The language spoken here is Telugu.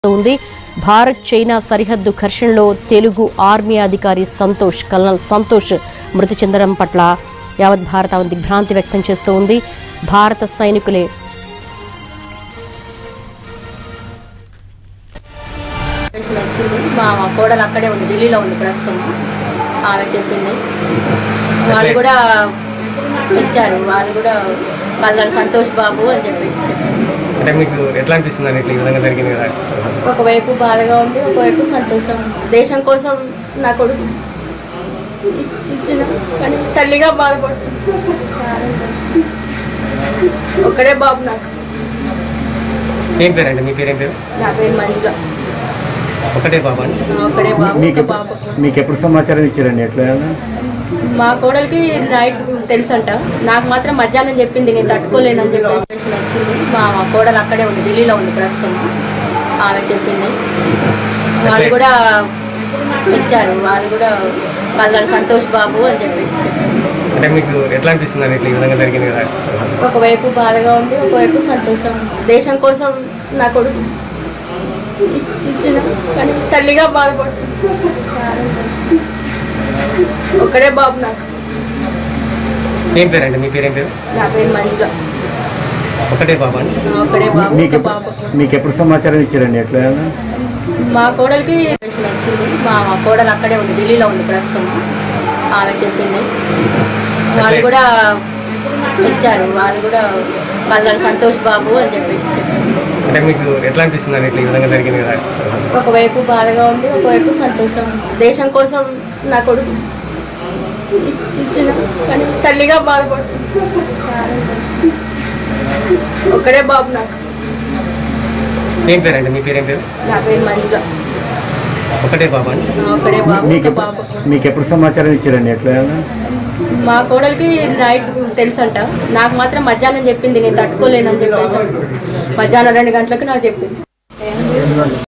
ఉంది భారత్ చైనా సరిహద్దు ఘర్షణలో తెలుగు ఆర్మీ అధికారి సంతోష్ కల్నల్ సంతోష్ మృతి చెందడం పట్ల యావత్ భారత దిగ్భ్రాంతి వ్యక్తం చేస్తూ ఉంది భారత సైనికులే ఇన్ఫర్మేషన్ వచ్చింది మా మా కోడలు అక్కడే ఉంది ఢిల్లీలో ఉంది ప్రస్తుతం ఆమె చెప్పింది వాళ్ళు కూడా ఇచ్చారు వాళ్ళు కూడా వాళ్ళ సంతోష్ బాబు అని చెప్పేసి చెప్పారు అంటే మీకు ఎట్లా అనిపిస్తుంది అని ఇట్లా ఈ విధంగా జరిగింది కదా ఒకవైపు బాధగా ఉంది ఒకవైపు సంతోషం దేశం కోసం నా కొడుకు ఇ- ఇచ్చిన కానీ తల్లిగా బాధపడుతుంది ఒక్కడే బాబు నాకు ఏం పేరు అండి మీ పేరు ఏం పేరు నా పేరు మంజుల ఒకటే బాబా అండి ఒక్కడే బాబు మీకు ఒక బాబు మీకు ఎప్పుడు సమాచారం ఇచ్చారండి ఎట్లా మా కోడలికి నైట్ తెలుసంట నాకు మాత్రం మధ్యాహ్నం చెప్పింది నేను తట్టుకోలేనని చెప్పేసి ఇన్ఫర్మేషన్ వచ్చింది మా మా కోడలు అక్కడే ఉంది ఢిల్లీలో ఉంది ప్రస్తుతం ఆమె చెప్పింది వాళ్ళు కూడా ఇచ్చారు వాళ్ళు కూడా వాళ్ళ సంతోష్ బాబు అని చెప్పేసి చెప్పారు అంటే మీకు ఎట్లా అనిపిస్తుంది అని ఇట్లా ఈ విధంగా జరిగింది కదా ఒకవైపు బాధగా ఉంది ఒకవైపు సంతోషం దేశం కోసం నా కొడుకు ఇ- ఇచ్చిన కానీ తల్లిగా బాధపడుతుంది ఒక్కడే బాబు నాకు ఏం పేరు అండి మీ పేరు ఏం పేరు నా పేరు మంజుల ఒకటే బాబా అండి ఒక్కడే బాబు మీకు ఒక బాబు మీకు ఎప్పుడు సమాచారం ఇచ్చారండి ఎట్లా మా కోడలికి ఇన్ఫర్మేషన్ వచ్చింది మా మా కోడలు అక్కడే ఉంది ఢిల్లీలో ఉంది ప్రస్తుతం ఆమె చెప్పింది వాళ్ళు కూడా ఇచ్చారు వాళ్ళు కూడా వాళ్ళ సంతోష్ బాబు అని చెప్పేసి చెప్పారు అంటే మీకు ఎట్లా అనిపిస్తుంది అని ఇట్లా ఈ విధంగా జరిగింది కదా ఒకవైపు బాధగా ఉంది ఒకవైపు సంతోషం దేశం కోసం నా కొడుకు ఇ- ఇచ్చిన కానీ తల్లిగా బాధపడుతుంది ఒక్కడే బాబు నాకు ఏం పేరు అండి మీ పేరు ఏం పేరు నా పేరు మంజుల ఒకటే బాబా అండి ఒక్కడే బాబు మీకు ఒక బాబు మీకు ఎప్పుడు సమాచారం ఇచ్చారండి ఎట్లా మా కోడలికి నైట్ తెలుసంట నాకు మాత్రం మధ్యాహ్నం చెప్పింది నేను తట్టుకోలేనని చెప్పేసి మధ్యాహ్నం రెండు గంటలకు నాకు చెప్పింది